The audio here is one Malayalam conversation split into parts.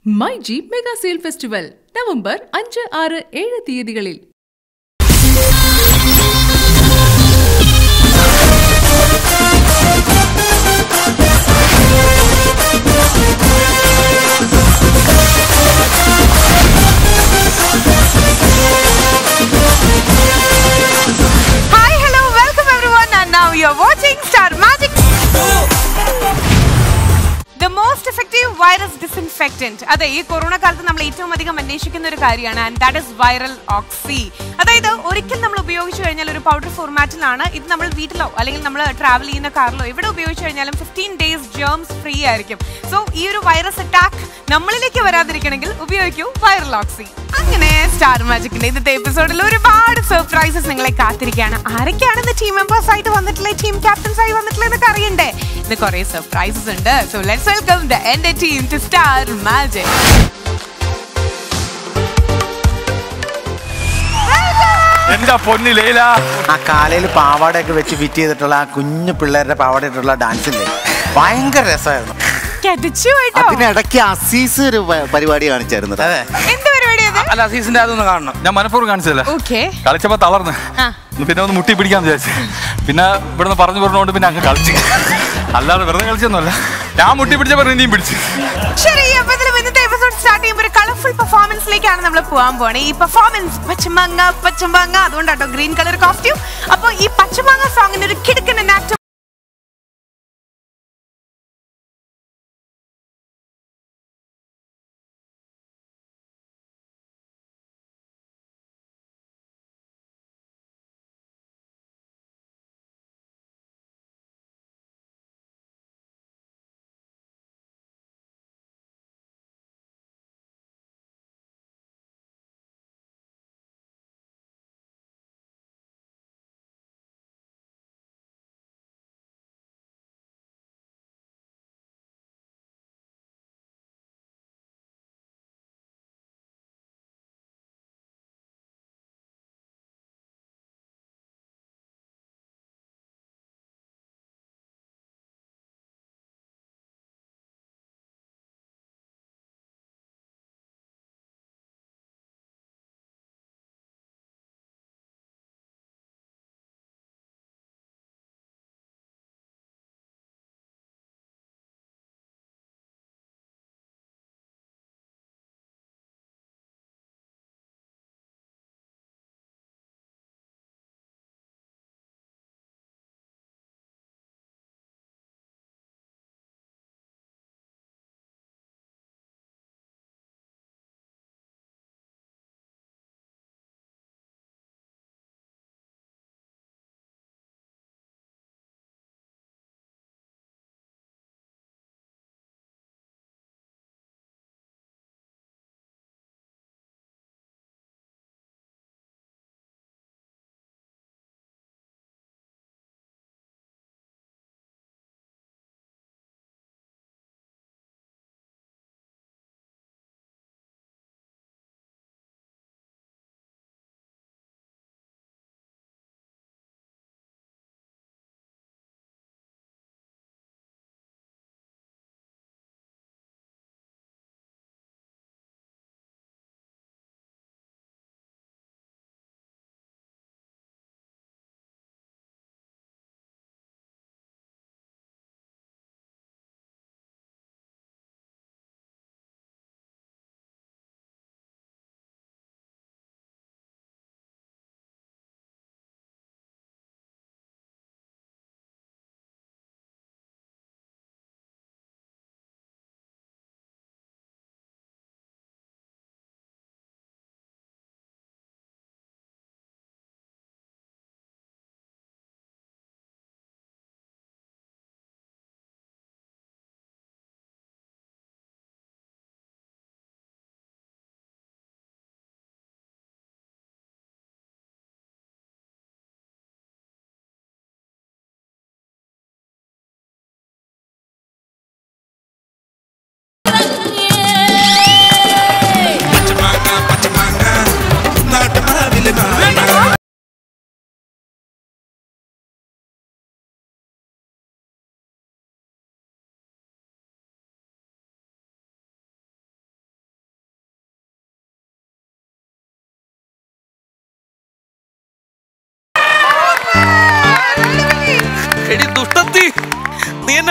My G mega sale festival November അഞ്ച് ആറ് ഏഴ് തീയതികളിൽ Hi, hello, welcome everyone, and now you're watching Star Magic. The most effective virus disinfectant. അതെ ഈ കൊറോണ കാലത്ത് നമ്മൾ ഏറ്റവും അധികം അന്വേഷിക്കുന്ന ഒരു കാര്യമാണ് ആൻഡ് ദാറ്റ് ഇസ് വൈറൽ ഓക്സി അതായത് ഒരിക്കൽ നമ്മൾ ഉപയോഗിച്ചു കഴിഞ്ഞാൽ ഒരു പൗഡർ ഫോർമാറ്റിലാണ് ഇത് നമ്മൾ വീട്ടിലോ അല്ലെങ്കിൽ നമ്മൾ ട്രാവൽ ചെയ്യുന്ന കാറിലോ എവിടെ ഉപയോഗിച്ചു കഴിഞ്ഞാലും ഫിഫ്റ്റീൻ ഡേയ്സ് ജേംസ് ഫ്രീ ആയിരിക്കും സോ ഈ ഒരു വൈറസ് അറ്റാക്ക് നമ്മളിലേക്ക് വരാതിരിക്കണമെങ്കിൽ ഉപയോഗിക്കൂ വൈറൽ ഓക്സി അങ്ങനെ സ്റ്റാർ മാജിക്കിന്റെ ഇന്നത്തെ എപ്പിസോഡിൽ ഒരുപാട് സർപ്രൈസസ് നിങ്ങളെ കാത്തിരിക്കുകയാണ് ആരൊക്കെയാണ് ഇന്ന് ടീം മെമ്പേഴ്സ് ആയിട്ട് വന്നിട്ടുള്ളത് ടീം ക്യാപ്റ്റൻസ് ആയി വന്നിട്ടുള്ളത് എന്നൊക്കെ അറിയണ്ടേ ഇന്ന് കുറെ സർപ്രൈസസ് ഉണ്ട് സോ ലെറ്റ്സ് വെൽക്കം ദ എന്റെ ടീം ടു സ്റ്റാർ മാജിക് എന്റെ പൊന്നി ലൈല ആ കാലയിൽ പാവാടയൊക്കെ വെച്ച് ഫിറ്റ് ചെയ്തിട്ടുള്ള ആ കുഞ്ഞു പിള്ളേരുടെ പാവാട ഇട്ടുള്ള ഡാൻസില്ലേ ഭയങ്കര രസമായിരുന്നു കെട്ടിച്ചു പോയിട്ടോ അതിനിടയ്ക്ക് അസീസ് ഒരു പ- പരിപാടി കാണിച്ചായിരുന്നു അതെ എന്ത് പരിപാടി അത് അല്ല സീസന്റെ അതൊന്ന് കാണണം ഞാൻ മനഃപൂർവ്വം കാണിച്ചതല്ല ഓക്കെ കളിച്ചപ്പോ തളർന്ന് ആ. പിന്നെ ഒന്ന് മുട്ടി പിടിക്കാന്ന് വിചാരിച്ചു പിന്നെ ഇവിടുന്ന് പറഞ്ഞു പറഞ്ഞുകൊണ്ട് പിന്നെ അങ്ങ് കളിച്ച് അല്ലാതെ വെറുതെ കളിച്ചൊന്നുമല്ല ഞാൻ മുട്ടി പിടിച്ചപ്പോ ഇനിയും പിടിച്ചു ശരി അപ്പൊ ഇതിലും ഇന്നത്തെ എപ്പിസോഡ് സ്റ്റാർട്ട് ചെയ്യുമ്പോൾ ഒരു കളർഫുൾ പെർഫോമൻസിലേക്കാണ് നമ്മൾ പോകാൻ പോണേ ഈ പെർഫോമൻസ് പച്ചമാങ്ങ പച്ചമാങ്ങ അതുകൊണ്ടാട്ടോ ഗ്രീൻ കളർ കോസ്റ്റ്യൂം അപ്പൊ ഈ പച്ചമാങ്ങ സോങ്ങിന് ഒരു കിടക്കൻ ആക്ട്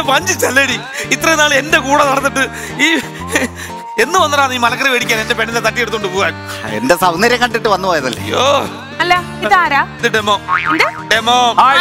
എന്നെ വഞ്ചിച്ചല്ലേടി ഇത്രയും നാൾ എന്റെ കൂടെ നടന്നിട്ട് ഈ എന്ന് വന്നടാ നീ മലക്കറി മേടിക്കാൻ എന്റെ പെണ്ണിനെ തട്ടിയെടുത്തോണ്ട് പോവാൻ എന്റെ സൗന്ദര്യം കണ്ടിട്ട് വന്നു പോയതല്ലേ അയ്യോ അല്ല ഇതാരാ ഇത് ഡെമോ എന്ത്? ഡെമോ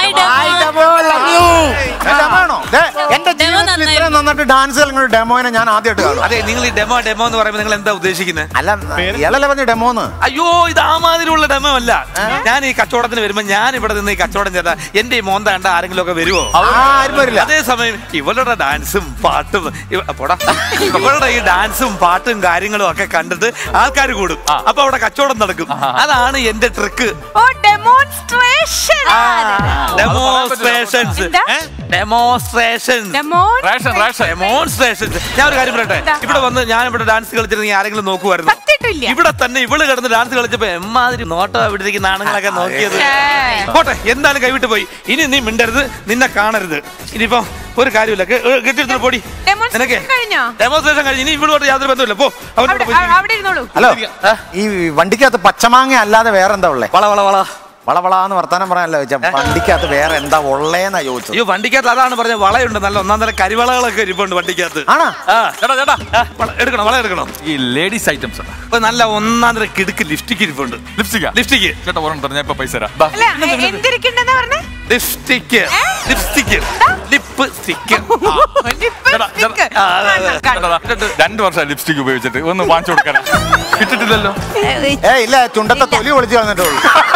ഡെമോണോ എന്റെ ജീവിതത്തിൽ ഇത്രയും നന്നായിട്ട് ഡാൻസ് കളിക്കുന്ന ഡെമോനെ ഞാൻ ആദ്യമായിട്ട് കാണും അതെ നിങ്ങൾ ഈ ഡെമോ ഡെമോ എന്ന് പറയുമ്പോൾ നിങ്ങൾ എന്താ ഉദ്ദേശിക്കുന്നത് അല്ല ഇയാളല്ലേ പറഞ്ഞ ഡെമോന്ന് അയ്യോ ഇത് ആ മാതിരിയുള്ള ഡെമോ അല്ല ഞാൻ ഈ കച്ചവടത്തിന് വരുമ്പോ ഞാൻ ഇവിടെ നിന്ന് ഈ കച്ചവടം ചെയ്താൽ എന്റെ ഈ മോന്ത കണ്ട ആരെങ്കിലും ഒക്കെ വരുമോ ആ, ആരും വരില്ല അതേസമയം ഇവളുടെ ഡാൻസും പാട്ടും ഇവ- പോടാ ഇവളുടെ ഈ ഡാൻസും പാട്ടും കാര്യങ്ങളും ഒക്കെ കണ്ടിട്ട് ആൾക്കാർ കൂടും അപ്പൊ അവിടെ കച്ചവടം നടക്കും അതാണ് എന്റെ ട്രിക്ക് ഓ ഡെമോൺസ്ട്രേഷൻ ഡെമോൺസ്ട്രേഷൻസ് എന്താ? Demonstration demon ration ration demonstrations ഞാൻ ഒരു കാര്യം പറയട്ടെ എന്താ? ഇവിടെ വന്ന് ഞാൻ ഇവിടെ ഡാൻസ് കളിച്ചിരുന്നെങ്കിൽ ആരെങ്കിലും നോക്കുമായിരുന്നു സത്യമായിട്ടില്ല ഇവിടെ തന്നെ ഇവള് കിടന്ന് ഡാൻസ് കളിച്ചപ്പോ എമ്മാതിരി നോട്ടോ ഇവിടെ ഇരിക്കുന്ന ആണുങ്ങളൊക്കെ നോക്കിയത് ഛേ. പോട്ടെ എന്തായാലും കൈവിട്ട് പോയി ഇനി നീ മിണ്ടരുത് നിന്നെ കാണരുത് ഇനിയിപ്പോ ഒരു കാര്യമില്ല കെ- ഏ, കെട്ടിയെടുത്തിട്ട് പോടി Demonstration നിനക്ക് കഴിഞ്ഞോ? ഡെമോൺസ്ട്രേഷൻ കഴിഞ്ഞു ഇനി ഇവളോട്ട് യാതൊരു ബന്ധമില്ല പോ അവരോട് അവിടെ പോയി ആ- അവിടെ ഇരുന്നോളൂ ഹലോ ഈ വണ്ടിക്കകത്ത് പച്ചമാങ്ങ അല്ലാതെ വേറെ എന്താ ഉള്ളേ വള വള വള വളവളാന്ന് വർത്താനം പറയാനല്ലോ ചോദിച്ചാ വണ്ടിക്കകത്ത് വേറെ എന്താ ഉള്ളേന്നാ ചോദിച്ചത് അയ്യോ വണ്ടിക്കകത്ത് അതാണ് പറഞ്ഞ വളയുണ്ട് നല്ല ഒന്നാം തരം കരിവളകളൊക്കെ ഇരിപ്പുണ്ട് വണ്ടിക്കകത്ത് ആണാ ആ ചേട്ടാ ചേട്ടാ ആ, വള- എടുക്കണം വള എടുക്കണം ഈ ലേഡീസ് ഐറ്റംസ് ഉണ്ട് ഇപ്പൊ നല്ല ഒന്നാം തരം കിടുക്ക് ലിപ്സ്റ്റിക് ഇരിപ്പുണ്ട് ലിപ്സ്റ്റിക്കാ ലിപ്സ്റ്റിക് ചേട്ടാ ഒരെണ്ണം തരാം ഞാൻ ഇപ്പൊ പൈസ തരാം ദാ. അല്ല എ- എന്തിരിക്കണ്ടെന്നാ പറഞ്ഞേ ലിപ്സ്റ്റിക് ലിപ്സ്റ്റിക് ലിപ്പ് സ്റ്റിക്ക് ചേട്ടാ, ചേട്ടാ, ആ, അതെ, അതെ. ചേട്ടാ, ദാ. രണ്ട് വർഷം ലിപ്സ്റ്റിക് ഉപയോഗിച്ചിട്ട് ഒന്ന് വാങ്ങിച്ചു കൊടുക്കണം കിട്ടിട്ടില്ലല്ലോ ഏ ഇല്ല ചുണ്ടത്തെ തൊലി ഒളിച്ചു കളഞ്ഞിട്ടുള്ളൂ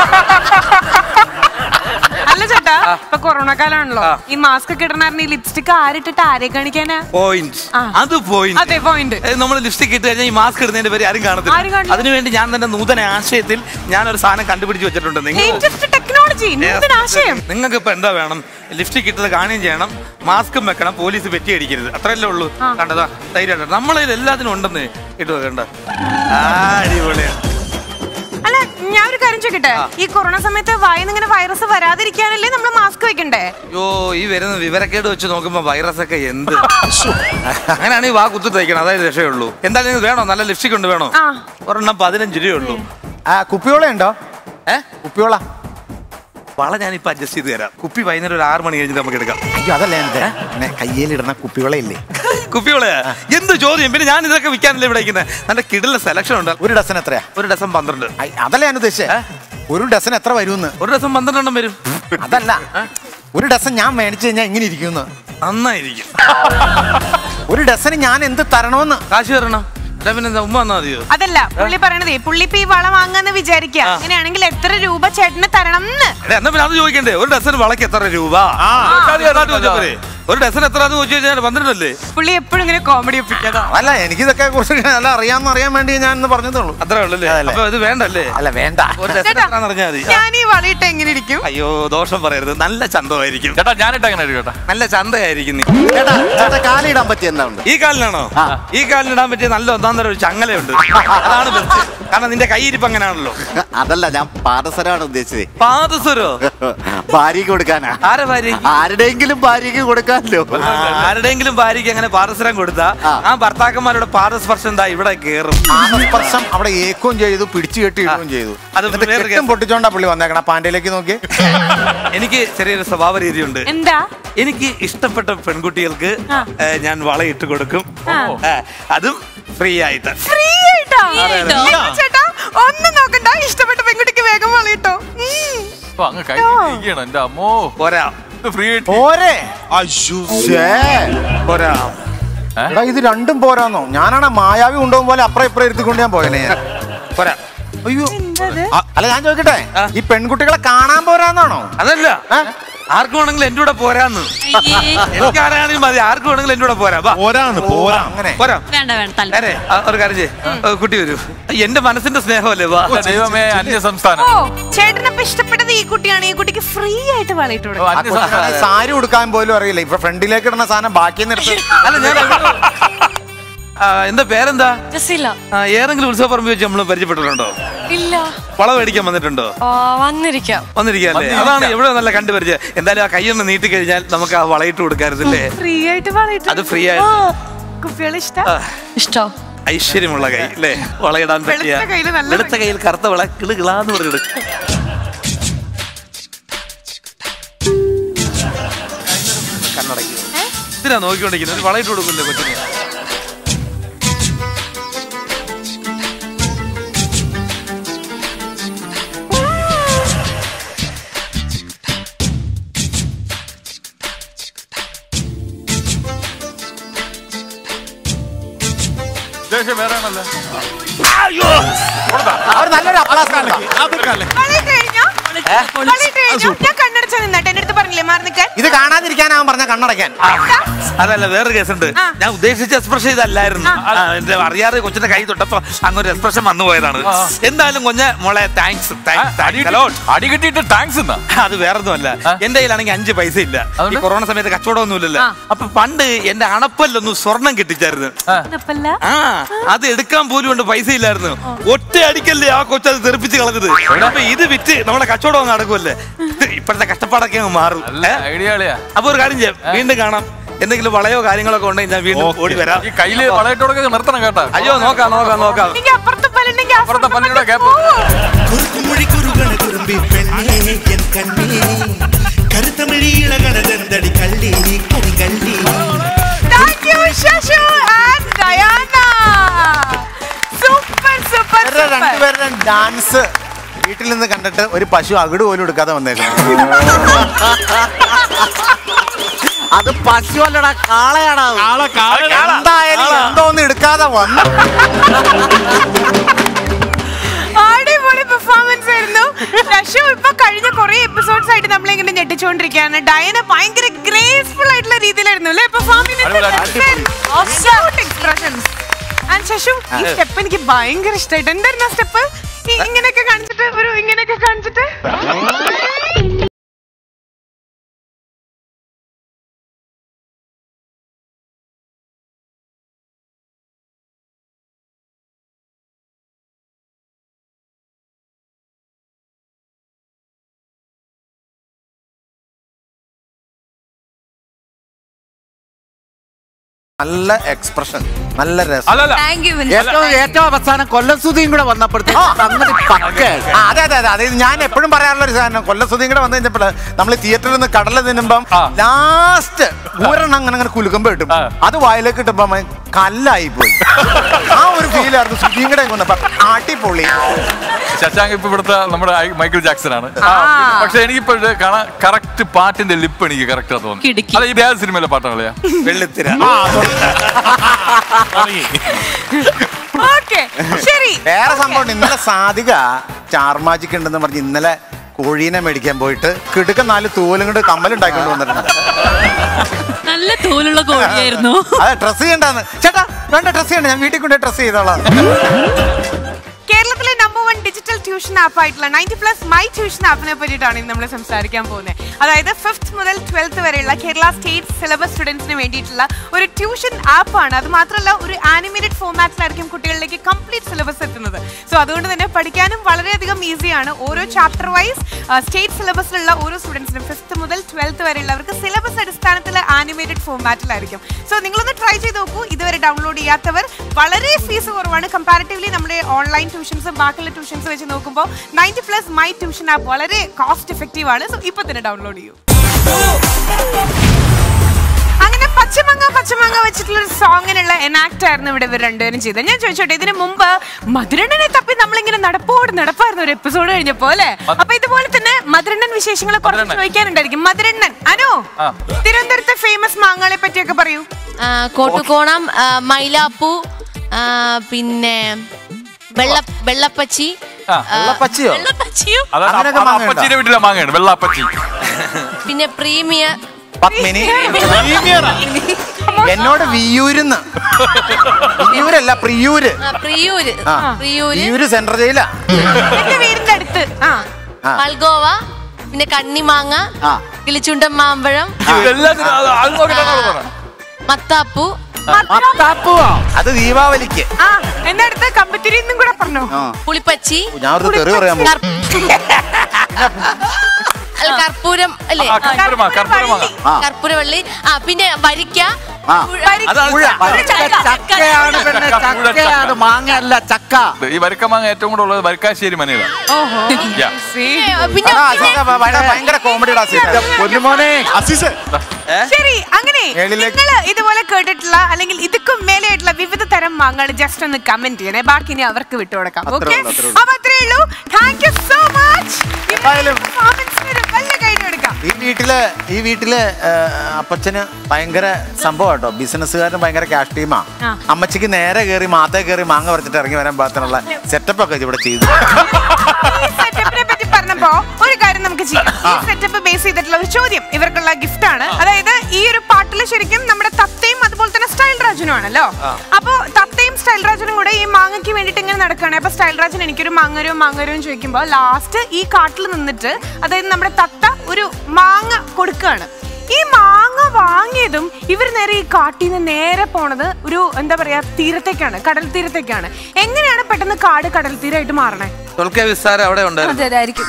അല്ല ചേട്ടാ ഇപ്പൊ കൊറോണ കാലാണല്ലോ ഈ മാസ്ക് ഒക്കെ ഇടണായിരുന്നു ഈ ലിപ്സ്റ്റിക് ആരിട്ടിട്ട് ആരെ കാണിക്കാനാ പോയിന്റ് ആ. അത് പോയിന്റ് അതെ പോയിന്റ് നമ്മൾ ലിപ്സ്റ്റിക് ഇട്ട് കഴിഞ്ഞാൽ ഈ മാസ്ക് ഇടുന്നതിന്റെ പേര് ആരും ആരും കാണത്തില്ല കാണില്ല. അതിനുവേണ്ടി ഞാൻ തന്നെ നൂതന ആശയത്തിൽ ഞാൻ ഒരു സാധനം കണ്ടുപിടിച്ച് വെച്ചിട്ടുണ്ട് നിങ്ങൾ ലേറ്റസ്റ്റ് ടെക്നോളജി നൂതന ആശയം നിങ്ങൾക്ക് ഇപ്പൊ എന്താ വേണം ലിപ്സ്റ്റിക് ഇട്ടത് കാണുകയും ചെയ്യണം മാസ്കും വെക്കണം പോലീസ് പെറ്റി അടിക്കരുത് അത്രയല്ലേ ഉള്ളൂ കണ്ടതാ ധൈര്യമായിട്ട് നമ്മളതിൽ എല്ലാത്തിനും ഉണ്ടെന്ന് ഇട്ട് വെക്കണ്ട ആ, അടിപൊളിയാണ് അല്ല ഞാൻ ഒരു കാര്യം ചോദിക്കട്ടെ ഈ കൊറോണ സമയത്ത് വായന്ന് ഇങ്ങനെ വൈറസ് വരാതിരിക്കാനല്ലേ നമ്മൾ മാസ്ക് വെക്കണ്ടേ അയ്യോ ഈ വരുന്ന വിവരക്കേട് വെച്ച് നോക്കുമ്പോ വൈറസ് ഒക്കെ എന്ത് അങ്ങനെയാണ് ഈ വാ കുത്തി തയ്ക്കണം അതായത് രക്ഷയുള്ളൂ എന്തായാലും നിങ്ങൾക്ക് വേണോ നല്ല ലിപ്സ്റ്റിക് ഉണ്ട് വേണോ ആ. ഒരെണ്ണം പതിനഞ്ച് രൂപയുള്ളൂ ആ കുപ്പിയോള ഉണ്ടോ ഏ കുപ്പിയോള വള ഞാനിപ്പോ അഡ്ജസ്റ്റ് ചെയ്ത് തരാം കുപ്പി വൈകുന്നേരം ഒരു ആറ് മണി കഴിഞ്ഞിട്ട് നമുക്ക് എടുക്കാം അയ്യോ അതല്ല എന്റെ പിന്നെ കയ്യിലിടുന്ന കുപ്പിയോള ഇല്ലേ കുപ്പിയോളയാ എന്ത് ചോദ്യം പിന്നെ ഞാൻ ഇതൊക്കെ വിൽക്കാനല്ലേ ഇവിടെ ഇരിക്കുന്നത് നല്ല കിടില സെലക്ഷൻ ഉണ്ട് ഒരു ഡസൻ എത്രയാ ഒരു ഡസൻ പന്ത്രണ്ട് ഐ, അതല്ല ഞാൻ ഉദ്ദേശിച്ചേ ഒരു ഡസൻ എത്ര വരുമെന്ന് ഒരു ഡസൻ പന്ത്രണ്ടെണ്ണം വരും അതല്ല ഒരു ഡസൻ ഞാൻ മേടിച്ചു കഴിഞ്ഞാൽ എങ്ങനെ ഇരിക്കുമെന്ന് നന്നായിരിക്കും ഒരു ഡസന് ഞാൻ എന്ത് തരണമെന്ന് കാശ് തരണം അല്ല പിന്നെ എന്താ ഉമ്മ തന്നാ മതിയോ അതല്ല പുള്ളി പറയണതേ പുള്ളി ഇപ്പൊ ഈ വള വാങ്ങാന്ന് വിചാരിക്കുക അങ്ങനെയാണെങ്കിൽ എത്ര രൂപ ചേട്ടന് തരണം എന്ന് എടാ, എന്നാ പിന്നെ അത് ചോദിക്കണ്ടേ ഒരു ഡസൻ വളക്ക് എത്ര രൂപ അതായിട്ട് ചോദിച്ചാ പോരെ? ഒരു ഡസൻ എത്ര ചോദിച്ചു കഴിഞ്ഞാൽ പന്ത്രണ്ടല്ലേ പുള്ളി എപ്പോഴും ഇങ്ങനെ കോമഡി ഒപ്പിക്കാതാ അല്ല എനിക്കിതൊക്കെ കുറിച്ച് നല്ല അറിയാമെന്ന് അറിയാൻ വേണ്ടി ഞാൻ ഇന്ന് പറഞ്ഞതേ ഉള്ളൂ അത്രേ ഉള്ളല്ലേ അതല്ലേ. അപ്പൊ ഇത് വേണ്ടല്ലേ അല്ല വേണ്ട ഒരു ഡസൻ ചേട്ടാ എത്രയാന്ന് അറിഞ്ഞാൽ മതി ഞാൻ ഈ വളയിട്ട് എങ്ങനെ ഇരിക്കും അയ്യോ ദോഷം പറയരുത് നല്ല ചന്തമായിരിക്കും ചേട്ടാ ഞാനിട്ട് അങ്ങനെ ചേട്ടാ നല്ല ചന്തയായിരിക്കും നീ ചേട്ടാ ചേട്ടാ കാലിടാൻ പറ്റിയ എന്താ ഉണ്ട് ഈ കാലിനാണോ ഈ കാലിനിടാൻ പറ്റിയ നല്ല ഒന്നാം തരം ഒരു ചങ്ങലയുണ്ട് അതാണ് ബെസ്റ്റ് കാരണം നിന്റെ കൈയിരിപ്പ് അങ്ങനെയാണല്ലോ അതല്ല ഞാൻ പാദസരമാണ് ഉദ്ദേശിച്ചത് പാദസരോ ഭാര്യക്ക് കൊടുക്കാനാ ആരെ ഭാര്യ ആരുടെയെങ്കിലും ഭാര്യക്ക് കൊടുക്കാമല്ലോ ആരുടെയെങ്കിലും ഭാര്യയ്ക്ക് അങ്ങനെ പാദസരം കൊടുത്താ ആ. ആ ഭർത്താക്കന്മാരുടെ പാദസ്പർശം എന്താ ഇവിടെ കേറും ആനസ്പർശം അവിടെ ഏക്കുകയും ചെയ്തു പിടിച്ചു കെട്ടി ഇടുകയും ചെയ്തു അത് എന്നിട്ട് വേറൊരു കെട്ടും പൊട്ടിച്ചോണ്ടാ പുള്ളി വന്നേക്കണ പാൻഡയിലേക്ക് നോക്കി എനിക്ക് ചെറിയൊരു സ്വഭാവ രീതിയുണ്ട് എന്താ എനിക്ക് ഇഷ്ടപ്പെട്ട പെൺകുട്ടികൾക്ക് ഏ, ഞാൻ വളയിട്ട് കൊടുക്കും ഏ, അതും ഫ്രീ ആയിട്ട് ഫ്രീ ആയിട്ടോ ചേട്ടാ ഒന്നും നോക്കണ്ട ഇഷ്ടപ്പെട്ട പെൺകുട്ടിക്ക് വേഗം വളയിട്ടോ ഉം. അപ്പൊ അങ്ങ് കൈ ഇരിക്കണം എന്റെ അമ്മോ പോരാ ഇത് ഫ്രീ ആയിട്ട് പോരെ ശ്ശേ. പോരാ എടാ ഇത് രണ്ടും പോരാന്നോ ഞാനാണ് മായാവി കൊണ്ടുപോകും പോലെ അപ്പുറം ഇപ്പുറം ഇരുത്തിക്കൊണ്ട് ഞാൻ പോയനെ ഞാൻ പോരാ അയ്യോ എന്തത്? ആ, അല്ല ഞാൻ ചോദിക്കട്ടെ ആ. ഈ പെൺകുട്ടികളെ കാണാൻ പോരാന്നാണോ അതല്ല ഏ? ആർക്ക് വേണമെങ്കിലും എന്റെ കൂടെ പോരാന്ന് എനിക്ക് ആരാണെങ്കിലും മതി ആർക്ക് വേണമെങ്കിലും എന്റെ കൂടെ പോരാ വാ. പോരാന്ന് പോരാ അങ്ങനെ പോരാ വേണ്ട വേണ്ട താല്പര്യം അരെ ഒരു കാര്യം ചെയ്യ് കുട്ടി വരൂ എന്റെ മനസ്സിന്റെ സ്നേഹമല്ലേ വാ ദൈവമേ അന്യ സംസ്ഥാനം ഓ ചേട്ടനപ്പൊ ഇഷ്ടപ്പെട്ടത് ഈ കുട്ടിയാണ് ഈ കുട്ടിക്ക് ഫ്രീ ആയിട്ട് വളയിട്ട് ഓ, കൊടുക്കും അന്യ സംസ്ഥാനം സാരി ഉടുക്കാൻ പോലും അറിയില്ല ഇപ്പൊ ഫ്രണ്ടിലേക്ക് ഇടുന്ന സാധനം ബാക്കി നിർത്തി അല്ല ഞാൻ ആ, എന്താ പേരെന്താ ജസില്ല ആ, ഏതെങ്കിലും ഉത്സവ പറമ്പ് വെച്ച് നമ്മൾ പരിചയപ്പെട്ടിട്ടുണ്ടോ ഇല്ല വള മേടിക്കാൻ വന്നിട്ടുണ്ടോ ആ, വന്നിരിക്കാം വന്നിരിക്കല്ലേ വന്നിരിക്കാം. അതാണ് എവിടെ നല്ല കണ്ടുപരിചയം എന്തായാലും ആ കൈയൊന്ന് നീട്ടി കഴിഞ്ഞാൽ നമുക്ക് ആ വളയിട്ട് കൊടുക്കരുതല്ലേ ഫ്രീ ആയിട്ട് വളയിട്ട് അത് ഫ്രീ ആയിട്ട് കുപ്പികൾ ഇഷ്ടം ആ, ഇഷ്ടോ ഐശ്വര്യമുള്ള കൈ അല്ലേ വളയിടാൻ പറ്റിയ വെളുത്ത കയ്യില് നല്ല വെളുത്ത കയ്യിൽ കറുത്ത വള കിളുകിളാന്ന് പറഞ്ഞിട്ട് കണ്ണടയ്ക്കുക എന്തിനാ നോക്കിക്കൊണ്ടിരിക്കുന്നത് ഒരു വളയിട്ട് കൊടുക്കില്ലേ കൊച്ചിന് ദേഷ്യം വേറെ ആണല്ലോ അവർ നല്ലൊരു അപ്ലാസ് വളയിട്ട് കഴിഞ്ഞോ? വളയിട്ട് കഴിഞ്ഞോ? ഞാൻ കണ്ണടച്ചാ നിന്നട്ടെ എന്റെ അടുത്ത് പറഞ്ഞില്ലേ മാറി നിൽക്കാൻ ഇത് കാണാതിരിക്കാനാവും പറഞ്ഞ കണ്ണടയ്ക്കാൻ അതല്ല വേറൊരു കേസുണ്ട് ആ. ഞാൻ ഉദ്ദേശിച്ച എക്സ്പ്രഷൻ ഇതല്ലായിരുന്നു ആ, എന്റെ അറിയാതെ കൊച്ചിന്റെ കൈ തൊട്ടപ്പോ അങ്ങൊരു എക്സ്പ്രഷൻ വന്നു പോയതാണ് എന്തായാലും കൊഞ്ഞ മോളെ താങ്ക്സ് അടി കിട്ടി- അടി കിട്ടിയിട്ട് താങ്ക്സ് എന്നാ അത് വേറൊന്നുമല്ല എന്റെ കയ്യിലാണെങ്കിൽ അഞ്ച് പൈസ ഇല്ല ഈ അതുകൊണ്ട്? കൊറോണ സമയത്ത് കച്ചവടമൊന്നുമില്ലല്ലോ ആ. അപ്പൊ പണ്ട് എന്റെ അണപ്പല്ലൊന്ന് സ്വർണം കിട്ടിച്ചായിരുന്നു തപ്പല്ല. ആ അത് എടുക്കാൻ പോലും കൊണ്ട് പൈസ ഇല്ലായിരുന്നു ഒറ്റ അടിക്കല്ലേ ആ കൊച്ചത് തെറിപ്പിച്ച് കളഞ്ഞത് അപ്പൊ ഇത് വിറ്റ് നമ്മളെ കച്ചവടം അങ്ങ് നടക്കുമല്ലേ ഇത് ഇപ്പോഴത്തെ കഷ്ടപ്പാടൊക്കെ അങ്ങ് മാറും നല്ല ഏ? ഐഡിയ കളിയാ അപ്പൊ ഒരു കാര്യം ചെയ്യാം വീണ്ടും കാണാം എന്തെങ്കിലും വളയോ കാര്യങ്ങളൊക്കെ ഉണ്ടെങ്കിൽ ഞാൻ വീണ്ടും ഓടി വരാം ഈ കയ്യില് വളയിട്ടോടൊക്കെ നിർത്തണം കേട്ടാ അയ്യോ നോക്കാം നോക്കാം നോക്കാം എനിക്ക് അപ്പുറത്തെ പല്ലുണ്ടെങ്കിൽ അപ്പുറത്തെ പല്ലിയുടെ gap. കുറുക്കുമൊഴി കുറുകണ കുറുമ്പി പെണ്ണേ എൻ കണ്ണേ കരുത്തമിഴി ഇളകണതെന്തടി കള്ളി കടി കള്ളി thank you Shashu and Diana super super ഇവരുടെ സൂപ്പർ രണ്ടുപേരുടെ ഡാൻസ് വീട്ടിൽ നിന്ന് കണ്ടിട്ട് ഒരു പശു അകിട് പോലും എടുക്കാതെ വന്നേക്കുന്നു അത് പശു അല്ലടാ കാളയാടാ എന്തായാലും എന്തോ ഒന്ന് എടുക്കാതെ വന്നു അടിപൊളി പെർഫോമൻസ് ആയിരുന്നു ശശു ഇപ്പൊ കഴിഞ്ഞ കുറെ എപ്പിസോഡ്സ് ആയിട്ട് നമ്മൾ ഇങ്ങനെ ഞെട്ടിച്ചുകൊണ്ടിരിക്കുകയാണ് ഡയന ഭയങ്കര ഗ്രേസ്ഫുൾ ആയിട്ടുള്ള രീതിയിലായിരുന്നു അല്ലേ എക്സ്പ്രഷൻസ് ആൻഡ് ശശു ഈ സ്റ്റെപ്പ് എനിക്ക് ഭയങ്കര ഇഷ്ടമായിട്ട് എന്തായിരുന്നു സ്റ്റെപ്പ് ഇങ്ങനെയൊക്കെ കാണിച്ചിട്ട് ഒരു ഇങ്ങനെയൊക്കെ കാണിച്ചിട്ട് നല്ല എക്സ്പ്രഷൻ നല്ല രസം അല്ലല്ല താങ്ക് യു ഏറ്റവും ഏറ്റവും അവസാനം കൊല്ലം സുധിയും കൂടെ വന്നപ്പോഴത്തേക്ക് സംഗതി പക്കയായി. ആ, അതെ അതെ അതെ അതായത് ഞാൻ എപ്പോഴും പറയാറുള്ള ഒരു സാധനം കൊല്ലസുതിയും കൂടെ വന്നു കഴിഞ്ഞപ്പോൾ നമ്മൾ തിയേറ്ററിൽ നിന്ന് കടല തിന്നുമ്പം ആ. ലാസ്റ്റ് ഊരെണ്ണം അങ്ങനെ അങ്ങനെ കുലുക്കുമ്പോ കിട്ടും ആ. അത് വായിലേക്ക് കിട്ടുമ്പോ അവൻ കല്ലായി പോയി ആ ഒരു ഫീലായിരുന്നു സുധിയും കൂടെ കൊണ്ടപ്പോ ആട്ടിപ്പൊളി ശശാങ്ക് ഇപ്പൊ ഇവിടുത്തെ നമ്മുടെ ഐ- മൈക്കിൾ ജാക്സൺ ആണ് പക്ഷെ എനിക്കിപ്പോ ഇത് കാണാൻ കറക്റ്റ് പാട്ടിന്റെ ലിപ്പ് എനിക്ക് കറക്റ്റ് തോന്നുന്നു കിടുക്കി. അല്ല ഇത് ഏത് സിനിമയിലെ പാട്ടാണ് വെള്ളിത്തിര ഓക്കെ ശരി വേറെ സംഭവം ഉണ്ട്. ഇന്നലെ സാധിക സ്റ്റാർ മാജിക് ഉണ്ടെന്ന് പറഞ്ഞ് ഇന്നലെ കോഴീനെ മേടിക്കാൻ പോയിട്ട് കിടുക്ക നാല് തൂവലും കൊണ്ട് കമ്മലുണ്ടാക്കിക്കൊണ്ട് വന്നിട്ടുണ്ട് നല്ല തോലുള്ള കോഴിയായിരുന്നു അതെ ഡ്രസ് ചെയ്യണ്ടെന്ന് ചേട്ടാ വേണ്ട ഡ്രസ് ചെയ്യണ്ട ഞാൻ വീട്ടിൽ കൊണ്ട് ഡ്രസ് ചെയ്തോളാം കേരളത്തിലെ number one digital tuition app ആയിട്ടുള്ള നയൻറ്റി പ്ലസ് മൈ ട്യൂഷൻ ആപ്പിനെ പറ്റിയിട്ടാണ് ഇന്ന് നമ്മൾ സംസാരിക്കാൻ പോകുന്നത് അതായത് ഫിഫ്ത്ത് മുതൽ ട്വൽത്ത് വരെയുള്ള കേരള സ്റ്റേറ്റ് സിലബസ് സ്റ്റുഡൻസിന് വേണ്ടിയിട്ടുള്ള ഒരു ട്യൂഷൻ ആപ്പാണ് അത് മാത്രമല്ല ഒരു ആനിമേറ്റഡ് ഫോമാറ്റിലായിരിക്കും കുട്ടികളിലേക്ക് കംപ്ലീറ്റ് സിലബസ് എത്തുന്നത് സോ അതുകൊണ്ട് തന്നെ പഠിക്കാനും വളരെയധികം ഈസിയാണ് ഓരോ ചാപ്റ്റർ വൈസ് സ്റ്റേറ്റ് സിലബസിലുള്ള ഓരോ സ്റ്റുഡൻസിനും ഫിഫ്ത്ത് മുതൽ ട്വൽത്ത് വരെയുള്ളവർക്ക് സിലബസ് അടിസ്ഥാനത്തിൽ ആനിമേറ്റഡ് ഫോമാറ്റിലായിരിക്കും സോ നിങ്ങളൊന്ന് ട്രൈ ചെയ്ത് നോക്കൂ ഇതുവരെ ഡൗൺലോഡ് ചെയ്യാത്തവർ വളരെ ഫീസ് കുറവാണ് കമ്പാരിറ്റീവ്ലി നമ്മുടെ ഓൺലൈൻ ട്യൂഷൻസും ബാക്കിയുള്ള ട്യൂഷൻസ് വെച്ച് നോക്കുമ്പോൾ ninety plus my tuition app വളരെ കോസ്റ്റ് എഫക്റ്റീവ് ആണ് സോ ഇപ്പൊ തന്നെ ഡൗൺലോഡ് ചെയ്യൂ അങ്ങനെ പച്ചമങ്ങ പച്ചമങ്ങ വെച്ചിട്ടുള്ള ഒരു സോങ്ങിനുള്ള എനാക്ട് ആയിരുന്നു ഇവിടെ ഇവർ രണ്ടുപേരും ചെയ്തത് ഞാൻ ചോദിച്ചോട്ടെ ഇതിന് മുമ്പ് മധുരണ്ണനെ തപ്പി നമ്മളിങ്ങനെ നടപ്പോട് നടപ്പായിരുന്നു ഒരു എപ്പിസോഡ് കഴിഞ്ഞപ്പോ അല്ലേ അപ്പൊ ഇതുപോലെ തന്നെ മധുരണ്ണൻ വിശേഷങ്ങളെ കുറച്ച് മധുരണ്ണൻ. ചോദിക്കാനുണ്ടായിരിക്കും മധുരണ്ണൻ അനു ആ. തിരുവനന്തപുരത്തെ ഫേമസ് മാങ്ങളെ പറ്റിയൊക്കെ പറയൂ ആ, കോട്ടുകോണം ആ, മൈലാപ്പൂ ആ, പിന്നെ വെള്ള വെള്ളപ്പച്ചി ആ, ആ, വെള്ളപ്പച്ചിയോ? വെള്ളപ്പച്ചിയും അതാണ് അങ്ങനെയൊക്കെ അപ്പ- മാങ്ങയുണ്ടോ? അപ്പച്ചിയുടെ വീട്ടിലെ മാങ്ങയാണ് വെള്ളാപ്പച്ചി പിന്നെ പ്രീമിയർ പത്മിനി എന്നോട് വിയൂരുന്ന് വിയൂരല്ല പ്രിയൂര് ആ, പ്രിയൂര് ആ. പ്രിയൂര് വിയൂര് സെൻട്രൽ ജയിലാ എന്റെ വീടിന്റെ അടുത്ത് ആ ആ. മൽഗോവ പിന്നെ കണ്ണിമാങ്ങ ആ. കിളിച്ചുണ്ടൻ മാമ്പഴം എല്ലാത്തിനും അത് അത് നോക്കിയിട്ടാണ് അവള് പറഞ്ഞത്. മത്താപ്പൂ അത് ദീപാവലിക്ക് ആ എന്റെ അടുത്ത് കമ്പത്തിരി എന്നും കൂടെ പറഞ്ഞു ആ. പുളിപ്പച്ചി ഞാൻ ഒരു തെറി പറയാൻ പോകും കർ- അല്ല കർപ്പൂരം അല്ലേ ആ, കർപ്പൂരമാ കർപ്പൂരമാങ്ങ കർപ്പൂരവള്ളി ആ പിന്നെ വരിക്ക ആ. അതാണ് പുഴ. ചക്കയാണ് പെണ്ണെ ചക്കയാണ് മാങ്ങ അല്ല ചക്ക ഈ വരിക്കമാങ്ങ ഏറ്റവും കൂടെ ഉള്ളത് വരിക്കാശ്ശേരി മനയിലാണ് Yeah. പിന്നെ പിന്നെ ആ, അസീസ, ഭ- ഭയങ്കര- ഭയങ്കര കോമഡിയുടെ അസീസ പൊന്നുമോനെ അസീസ് ശരി അങ്ങനെ മേളിലേക്ക്. നിങ്ങൾ ഇതുപോലെ കേട്ടിട്ടുള്ള അല്ലെങ്കിൽ ഇതുക്കും മേലെയായിട്ടുള്ള വിവിധ തരം മാങ്ങൾ ജസ്റ്റ് ഒന്ന് കമന്റ് ചെയ്യണേ ബാക്കി ഇനി അവർക്ക് വിട്ടുകൊടുക്കാം അത്രേ ഓക്കെ ഉള്ളൂ, അത്രേ ഉള്ളൂ. അപ്പൊ അത്രേ ഉള്ളൂ താങ്ക് യു സോ മച്ച് എന്തായാലും- നല്ല കഴിഞ്ഞു കൊടുക്കാം ഈ വീട്ടില് ഈ വീട്ടില് ആ, അപ്പച്ചന് ഭയങ്കര സംഭവം കേട്ടോ ബിസിനസ്സുകാരന് ഭയങ്കര ക്യാഷ് ടീമാ ആ. അമ്മച്ചിക്ക് നേരെ കയറി മാത്തേ കയറി മാങ്ങ പറിച്ചിട്ട് ഇറങ്ങി വരാൻ പാകത്തിനുള്ള സെറ്റപ്പ് ഒക്കെ ഇവിടെ ചെയ്തു ഈ സെറ്റപ്പിനെ പറ്റി പറഞ്ഞപ്പോ ഒരു കാര്യം നമുക്ക് ചെയ്യാം ഈ സെറ്റപ്പ് ബേസ് ചെയ്തിട്ടുള്ള ഒരു ചോദ്യം ഇവർക്കുള്ള ഗിഫ്റ്റ് ആണ് അതായത് ഈ ഒരു പാട്ടിൽ ശരിക്കും നമ്മുടെ തത്തയും അതുപോലെ തന്നെ സ്റ്റൈൽ രാജനും ആണല്ലോ അപ്പൊ തത്തയും സ്റ്റൈൽ രാജനും കൂടെ ഈ മാങ്ങയ്ക്ക് വേണ്ടിട്ട് ഇങ്ങനെ നടക്കുകയാണ് അപ്പൊ സ്റ്റൈൽ രാജൻ എനിക്കൊരു മാങ്ങരവും മാങ്ങരവും ചോദിക്കുമ്പോ ലാസ്റ്റ് ഈ കാട്ടിൽ നിന്നിട്ട് അതായത് നമ്മുടെ തത്ത ഒരു മാങ്ങ കൊടുക്കുകയാണ് ഈ മാങ്ങ വാങ്ങിയതും ഇവർ നേരെ ഈ കാട്ടിൽ നിന്ന് നേരെ പോണത് ഒരു എന്താ പറയാ തീരത്തേക്കാണ് കടൽ തീരത്തേക്കാണ് എങ്ങനെയാണ് പെട്ടെന്ന് കാട് കടൽ തീരമായിട്ട് മാറണേ തൊൽക്കെ വിസ്താരം അവിടെ ഉണ്ടായിരുന്നു അതായിരിക്കും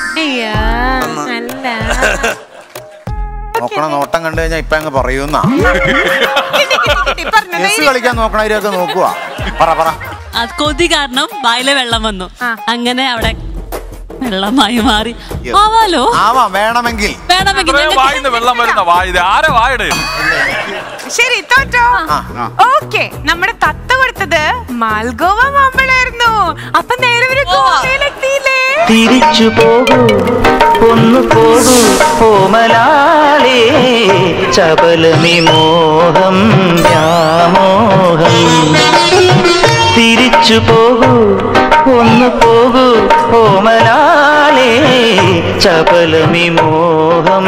നോക്കണ നോട്ടം കണ്ടു കഴിഞ്ഞാൽ ഇപ്പൊ അങ്ങ് പറയുന്ന കിട്ടി, കിട്ടി, കിട്ടി. പറഞ്ഞോ, ചെസ് ധൈര്യം. കളിക്കാൻ നോക്കണവരൊക്കെ നോക്കുക പറ പറ അത് കൊതി കാരണം വായിലെ വെള്ളം വന്നു ആ. അങ്ങനെ അവിടെ വെള്ളമായി മാറി ആവാലോ ആവാം വേണമെങ്കിൽ വേണമെങ്കിൽ ഇത്രയും ഞങ്ങൾക്ക് വായിന്ന് വെള്ളം വരുന്ന വായ ഇത് ആരെ വായുടെ ശരി തോറ്റോ ഓക്കെ നമ്മുടെ തത്ത കൊടുത്തത് മാൽഗോവ മാമ്പഴായിരുന്നു അപ്പൊ നേരെ ഒരു ഗോവയിലെത്തിയില്ലേ തിരിച്ചു പോകൂ ഒന്നു പോകൂ കോമലാലേ ചപലമി മോഹം വ്യാമോഹം തിരിച്ചു പോകൂ ഒന്നു പോകൂ കോമലാലേ ചപലമി മോഹം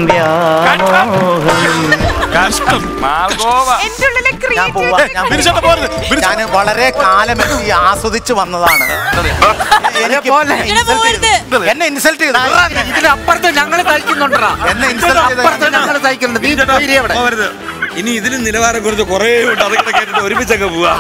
വ്യാമോഹം കഷ്ടം മാൽഗോവ എന്റെ ഉള്ളിലെ ഞാൻ പോവാ ഞാൻ ബിരിച്ചേട്ടാ പോരുത്. ബിരിച്ചേട്ടാ. ഞാൻ വളരെ കാലമെത്തി ആസ്വദിച്ച് വന്നതാണ് എനിക്ക് insult ചെയ്തു. എന്നെ ഇൻസൾട്ട് ചെയ്തു ഇതിനപ്പുറത്ത് ഞങ്ങൾ തയ്ക്കുന്നുണ്ടാ എന്നെ ഇൻസൾട്ട് അപ്പുറത്ത് ചെയ്ത ഞങ്ങൾ തയ്ക്കുന്നുണ്ട് നീ പോയിരി അവിടെ പോവരുത്. ഇനി ഇതിലും നിലവാരം കുറച്ച് കുറേ ഉണ്ട് അതൊക്കെ കേട്ടിട്ട് ഒരുമിച്ചൊക്കെ പോവാ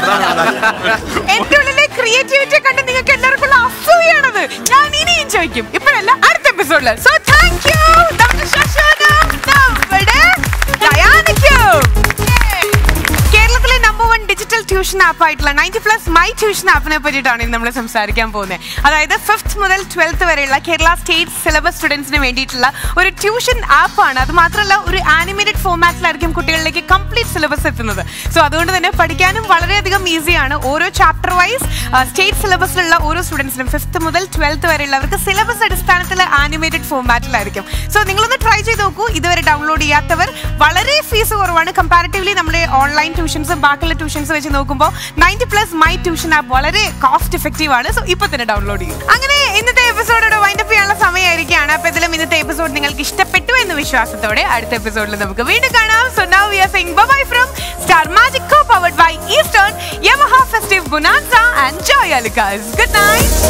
എന്റെ ഉള്ളിലെ ക്രിയേറ്റിവിറ്റി കണ്ട് നിങ്ങൾക്ക് എല്ലാവർക്കും അസൂയാണത് ഞാൻ ഇനിയും ചോദിക്കും ഇപ്പോഴല്ല അടുത്ത എപ്പിസോഡില് സോ താങ്ക് യു നമ്മുടെ ശശാന നമ്മുടെ ഡയാനയ്ക്കും കേരളത്തിലെ number one digital tuition app ആയിട്ടുള്ള നയൻറ്റി പ്ലസ് മൈ ട്യൂഷൻ ആപ്പിനെ പറ്റിയിട്ടാണ് ഇന്ന് നമ്മൾ സംസാരിക്കാൻ പോകുന്നത് അതായത് ഫിഫ്ത്ത് മുതൽ ട്വൽത്ത് വരെയുള്ള കേരള സ്റ്റേറ്റ് സിലബസ് സ്റ്റുഡൻസിന് വേണ്ടിയിട്ടുള്ള ഒരു ട്യൂഷൻ ആപ്പാണ് അത് മാത്രമല്ല ഒരു ആനിമേറ്റഡ് ഫോമാറ്റിലായിരിക്കും കുട്ടികളിലേക്ക് കംപ്ലീറ്റ് സിലബസ് എത്തുന്നത് സോ അതുകൊണ്ട് തന്നെ പഠിക്കാനും വളരെയധികം ഈസിയാണ് ഓരോ ചാപ്റ്റർ വൈസ് സ്റ്റേറ്റ് സിലബസിലുള്ള ഓരോ സ്റ്റുഡൻസിനും ഫിഫ്ത്ത് മുതൽ ട്വൽത്ത് വരെയുള്ളവർക്ക് സിലബസ് അടിസ്ഥാനത്തിൽ ആനിമേറ്റഡ് ഫോമാറ്റിലായിരിക്കും സോ നിങ്ങളൊന്ന് ട്രൈ ചെയ്ത് നോക്കൂ ഇതുവരെ ഡൗൺലോഡ് ചെയ്യാത്തവർ വളരെ ഫീസ് കുറവാണ് കമ്പാരിറ്റീവ്ലി നമ്മുടെ ഓൺലൈൻ ട്യൂഷൻസും ബാക്കിയുള്ള ട്യൂഷൻസ് വെച്ച് നോക്കുമ്പോൾ ninety plus my tuition app വളരെ കോസ്റ്റ് എഫക്റ്റീവ് ആണ് സോ ഇപ്പൊ തന്നെ ഡൗൺലോഡ് ചെയ്യും അങ്ങനെ ഇന്നത്തെ എപ്പിസോഡോട് വൈൻഡപ്പ് ചെയ്യാനുള്ള സമയമായിരിക്കുകയാണ് അപ്പൊ ഇതിലും ഇന്നത്തെ എപ്പിസോഡ് നിങ്ങൾക്ക് ഇഷ്ടപ്പെട്ടു എന്ന വിശ്വാസത്തോടെ അടുത്ത എപ്പിസോഡിൽ നമുക്ക് വീണ്ടും കാണാം so now we are saying bye from Star Magic co powered by Eastern Yamaha festive bonanza and Joy Alukkas good night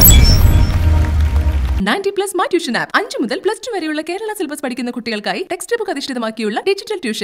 ninety plus my tuition app അഞ്ചു മുതൽ പ്ലസ് ടു വരെയുള്ള കേരള സിലബസ് പഠിക്കുന്ന കുട്ടികൾക്കായി ടെക്സ്റ്റ് ബുക്ക് അധിഷ്ഠിതമാക്കിയുള്ള ഡിജിറ്റൽ ട്യൂഷൻ